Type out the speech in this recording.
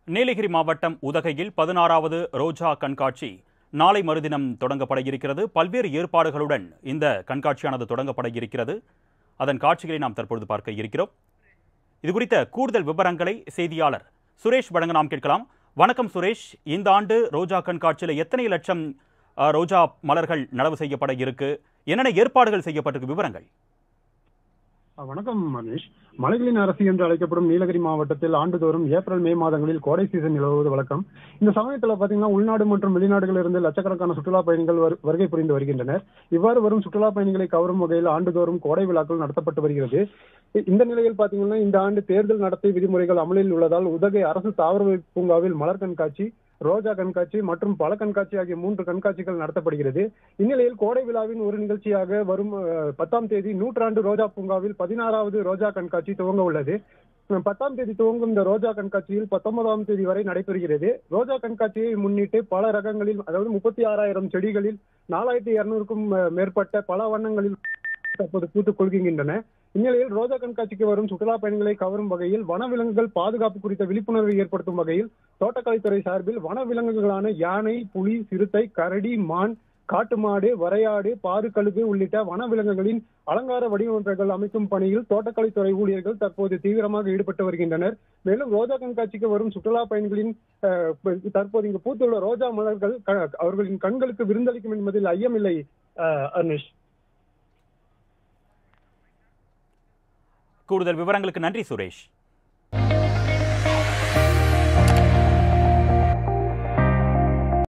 நீலகிரி மாவட்டம் உதகையில் பதினாறாவது ரோஜா கண்காட்சி நாளை மறுதினம் தொடங்கப்பட இருக்கிறது பல்வேறு ஏற்பாடுகளுடன் இந்த கண்காட்சியானது தொடங்கப்பட இருக்கிறது அதன் காட்சிகளை நாம் தற்பொழுது பார்க்க இருக்கிறோம் இது குறித்த கூடுதல் விவரங்களை செய்தியாளர் சுரேஷ் வழங்க நாம் கேட்கலாம் வணக்கம் சுரேஷ் இந்த ஆண்டு ரோஜா கண்காட்சியில் எத்தனை லட்சம் அஹ், ரோஜா மலர்கள் நடவு செய்யப்பட இருக்கு என்னென்ன ஏற்பாடுகள் செய்யப்பட்டிருக்கு விவரங்கள் அஹ் வணக்கம் மனிஷ் மலைகளின் அரசு என்று அழைக்கப்படும் நீலகிரி மாவட்டத்தில் ஆண்டுதோறும் ஏப்ரல் மே மாதங்களில் கோடை சீசன் நிலவுவது வழக்கம் இந்த சமயத்துல பாத்தீங்கன்னா உள்நாடு மற்றும் வெளிநாடுகளில் இருந்து லட்சக்கணக்கான சுற்றுலா பயணிகள் வரு- வருகை புரிந்து வருகின்றனர் இவ்வாறு வரும் சுற்றுலா பயணிகளை கவரும் வகையில் ஆண்டுதோறும் கோடை விழாக்கள் நடத்தப்பட்டு வருகிறது இ- இந்த நிலையில் பாத்தீங்கன்னா இந்த ஆண்டு தேர்தல் நடத்தை விதிமுறைகள் அமலில் உள்ளதால் உதகை அரசு தாவரவியல் பூங்காவில் மலர் கண்காட்சி ரோஜா கண்காட்சி மற்றும் பல கண்காட்சி ஆகிய மூன்று கண்காட்சிகள் நடத்தப்படுகிறது இந்நிலையில் கோடை விழாவின் ஒரு நிகழ்ச்சியாக வரும் அஹ், பத்தாம் தேதி நூற்றாண்டு ரோஜா பூங்காவில் பதினாறாவது ரோஜா கண்காட்சி துவங்க உள்ளது அஹ், பத்தாம் தேதி துவங்கும் இந்த ரோஜா கண்காட்சியில் பத்தொன்பதாம் தேதி வரை நடைபெறுகிறது ரோஜா கண்காட்சியை முன்னிட்டு பல ரகங்களில் அதாவது முப்பத்தி ஆறாயிரம் செடிகளில் நாலாயிரத்தி இருநூறுக்கும் மேற்பட்ட பல வண்ணங்களில் தற்போது பூத்துக் கொள்கின்றன இந்நிலையில் ரோஜா கண்காட்சிக்கு வரும் சுற்றுலா பயணிகளை கவரும் வகையில் வனவிலங்குகள் பாதுகாப்பு குறித்த விழிப்புணர்வை ஏற்படுத்தும் வகையில் தோட்டக்கலைத்துறை சார்பில் வனவிலங்குகளான யானை புலி சிறுத்தை கரடி மான் காட்டு மாடு வரையாடு பாரு கழுகு உள்ளிட்ட வனவிலங்குகளின் அலங்கார வடிவமைப்புகள் அமைக்கும் பணியில் தோட்டக்கலைத்துறை ஊழியர்கள் தற்போது தீவிரமாக ஈடுபட்டு வருகின்றனர் மேலும் ரோஜா கண்காட்சிக்கு வரும் சுற்றுலா பயணிகளின் அஹ், தற்போது இங்கு பூத்துள்ள ரோஜா மலர்கள் க- அவர்களின் கண்களுக்கு விருந்தளிக்கும் என்பதில் ஐயமில்லை அஹ், அர்னிஷ் கூடுதல் விவரங்களுக்கு நன்றி சுரேஷ்